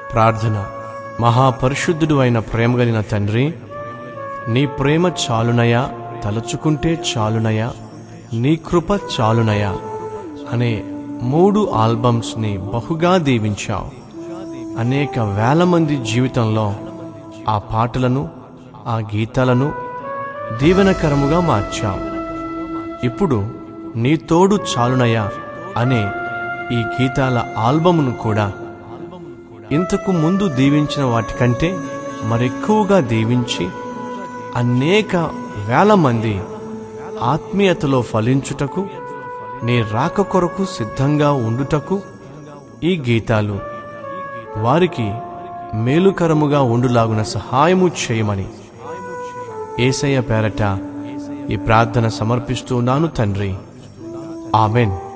ప్రార్థన మహాపరిశుద్ధుడు అయిన ప్రేమ కలిగిన తండ్రి నీ ప్రేమ చాలునయా తలుచుకుంటే చాలునయా నీ కృప చాలునయా అనే మూడు ఆల్బమ్స్ని బహుగా దీవించావు అనేక వేల మంది జీవితంలో ఆ పాటలను ఆ గీతాలను దీవెనకరముగా మార్చావు ఇప్పుడు నీ తోడు చాలునయా అనే ఈ గీతాల ఆల్బమును కూడా ఇంతకు ముందు దీవించిన వాటికంటే మరెక్కువగా దీవించి అనేక వేల మంది ఆత్మీయతలో ఫలించుటకు నీ రాక కొరకు సిద్ధంగా ఉండుటకు ఈ గీతాలు వారికి మేలుకరముగా ఉండులాగున సహాయము చేయమని ఏసయ్య పేరట ఈ ప్రార్థన సమర్పిస్తున్నాను తండ్రి ఆమెన్